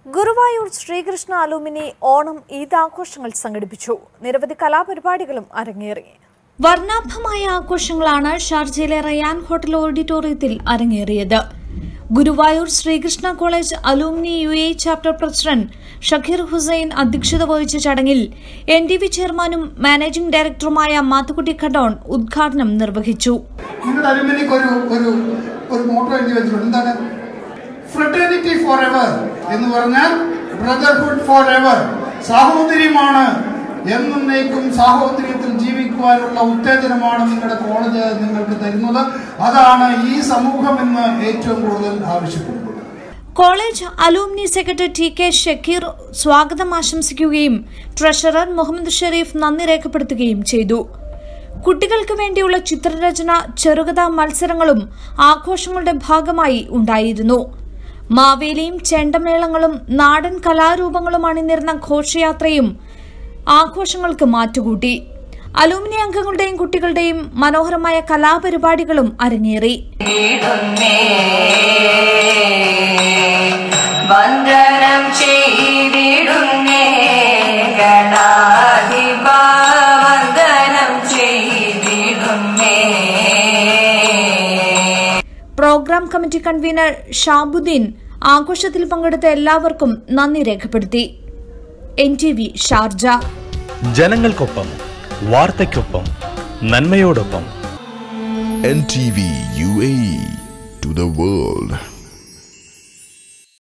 ഗുരുവായൂർ ശ്രീകൃഷ്ണ അലൂമിനി ഓണം ഈദ് ആഘോഷങ്ങൾ സംഘടിപ്പിച്ചു നിരവധി കലാപരിപാടികളും അരങ്ങേറി വർണ്ണാഭമായ ആഘോഷങ്ങളാണ് ഷാർജയിലെ റയാൻ ഹോട്ടൽ ഓഡിറ്റോറിയത്തിൽ അരങ്ങേറിയത് Guruvayur Sreekrishna college alumni U A chapter president Shakeer Hussain അധ്യക്ഷത വഹിച്ച ചടങ്ങിൽ എൻ ഡി വി ചെയർമാനും മാനേജിംഗ് ഡയറക്ടറുമായ മാത്തുക്കുട്ടി ഖഡോൺ ഉദ്ഘാടനം നിർവഹിച്ചു നിങ്ങളുടെ അലുമിനിക്ക് ഒരു ഒരു ഒരു മോട്ടോ എഴുതി വെച്ചിട്ടുണ്ട് എന്താണ് ഫ്രട്ടേണിറ്റി ഫോർ എവർ എന്ന് പറഞ്ഞാൽ ബ്രദർഹുഡ് ഫോർ എവർ സാഹോദര്യമാണ് എന്നേക്കും സാഹോദര്യത്തിൽ ജീവിക്കുവാനുള്ള ഉത്തേജനമാണ് നിങ്ങളുടെ കോളേജ് നിങ്ങൾക്ക് തരുന്നത് അതാണ് ഈ സമൂഹം എന്ന് ഏറ്റവും കൂടുതൽ ആവശ്യപ്പെടുന്നത് college alumni secretary T K Shakeer സ്വാഗതം ആശംസിക്കുകയും ട്രഷറർ മുഹമ്മദ് ഷെരീഫ് നന്ദി രേഖപ്പെടുത്തുകയും ചെയ്തു കുട്ടികൾക്ക് വേണ്ടിയുള്ള ചിത്രരചന ചെറുകഥാ മത്സരങ്ങളും ആഘോഷങ്ങളുടെ ഭാഗമായി ഉണ്ടായിരുന്നു മാവേലിയും ചെണ്ടമേളങ്ങളും നാടൻ കലാരൂപങ്ങളും അണിനിരുന്ന ഘോഷയാത്രയും ആഘോഷങ്ങൾക്ക് മാറ്റുകൂട്ടി അലൂമിനി അംഗങ്ങളുടെയും കുട്ടികളുടെയും മനോഹരമായ കലാപരിപാടികളും അരങ്ങേറി ഇടുന്നേ വന്ദനം ചെയ്തിടുന്നേ ഗണാധിപ വന്ദനം ചെയ്തിടുന്നേ പ്രോഗ്രാം കമ്മിറ്റി കൺവീനർ ഷാബുദ്ദീൻ ആഘോഷത്തിൽ പങ്കെടുത്ത എല്ലാവർക്കും നന്ദി രേഖപ്പെടുത്തി എൻ ടി വി ഷാർജ ജനങ്ങൾക്കൊപ്പം വാർത്തയ്ക്കൊപ്പം നന്മയോടൊപ്പം NTV UAE to the world.